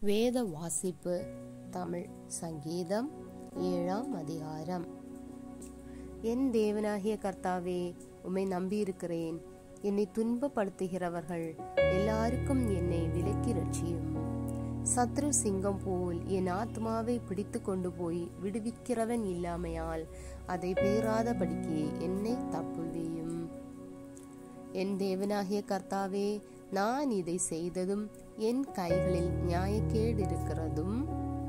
வேத வாசிப்பு தமிழ் சங்கீதம் ஏழாம் அதிகாரம் என் தேவனாகிய கர்த்தாவே உம்மை நம்பியிருக்கிறேன் என்னை துன்பப்படுத்துகிறவர்கள் எல்லாருக்கும் என்னை விலக்கி ரட்சியும் சத்ரு சிங்கம் போல் என் ஆத்மாவை பிடித்து கொண்டு போய் விடுவிக்கிறவன் இல்லாமையால் அதை பேராதபடிக்கு என்னை தப்புவியும் என் தேவனாகிய கர்த்தாவே நான் இதை செய்ததும் என் கைகளில் நியாயக்கேடு இருக்கிறதும்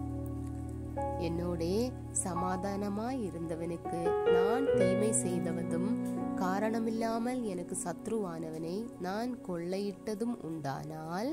என்னோடே சமாதானமாய் இருந்தவனுக்கு நான் தீமை செய்தவதும் காரணமில்லாமல் எனக்கு சத்ருவானவனை நான் கொள்ளையிட்டதும் உண்டானால்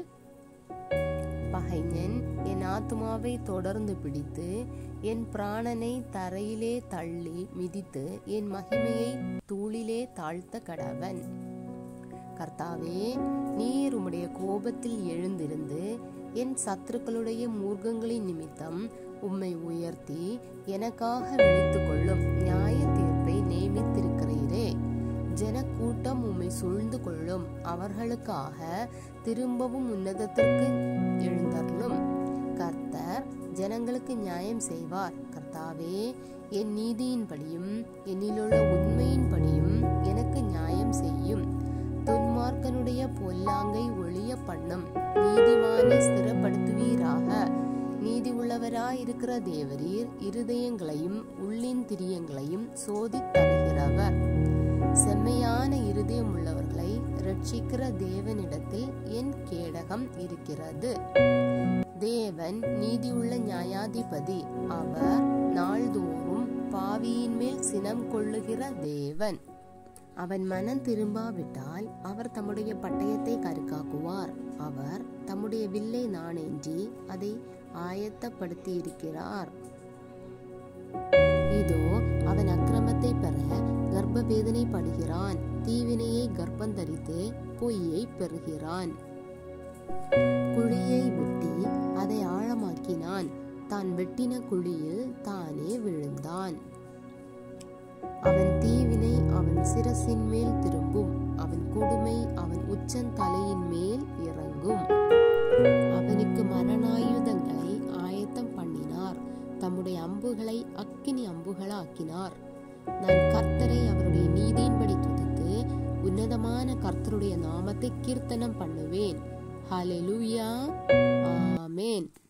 பகைஞன் என் ஆத்மாவை தொடர்ந்து பிடித்து என் பிராணனை தரையிலே தள்ளி மிதித்து என் மகிமையை தூளிலே தாழ்த்த கடவன் கர்த்தாவே நீர் உம்முடைய கோபத்தில் எழுந்திருந்து என் சத்துருக்களுடைய மூர்க்கங்களின் நிமித்தம் உம்மை உயர்த்தி எனக்காக விழித்துக் கொள்ளும் நியாய தீர்ப்பை நியமித்திருக்கிறீரே ஜனக்கூட்டம் உம்மை சூழ்ந்து கொள்ளும் அவர்களுக்காக திரும்பவும் உன்னதத்திற்கு எழுந்தருளும் கர்த்தர் ஜனங்களுக்கு நியாயம் செய்வார் கர்த்தாவே என் நீதியின்படியும் என்னிலுள்ள உண்மையின்படியும் எனக்கு நியாயம் செய்யும் துன்மார்க்கனுடைய பொல்லாங்கை ஒழிய பண்ணும் நீதிமானை ஸ்திரப்படுத்துவீராக நீதி உள்ளவராயிருக்கிற தேவரீர் இருதயங்களையும் உள்ளின் திரியங்களையும் சோதித் தருகிறவர் செம்மையான இருதயம் உள்ளவர்களை ரட்சிக்கிற தேவனிடத்தில் என் கேடகம் இருக்கிறது தேவன் நீதியுள்ள நியாயாதிபதி அவர் நாள்தோறும் பாவியின் மேல் சினம் கொள்ளுகிற தேவன் அவன் மனம் திரும்பாவிட்டால் அவர் தம்முடைய பட்டயத்தை கருக்காக்குவார் அவர் தம்முடைய வில்லை நாணேன்றி அதை ஆயத்தப்படுத்தி இருக்கிறார் இதோ அவன் அக்கிரமத்தை பெற கர்ப்ப வேதனை படுகிறான் தீவினையை கர்ப்பந்தரித்து பொய்யை பெறுகிறான் குழியை வெட்டி அதை ஆழமாக்கினான் தான் வெட்டின குழியில் தானே விழுந்தான் அவன் தீவினை அவன் சிரசின் மேல் திரும்பும் அவன் கொடுமை அவன் உச்சந்தலையின் மேல் இறங்கும் அவனுக்கு மரணாயுதங்களை ஆயத்தம் பண்ணினார் தம்முடைய அம்புகளை அக்கினி அம்புகளாக்கினார் நான் கர்த்தரை அவருடைய நீதியின்படி துதித்து உன்னதமான கர்த்தருடைய நாமத்தை கீர்த்தனம் பண்ணுவேன் ஹalleluya ஆமென்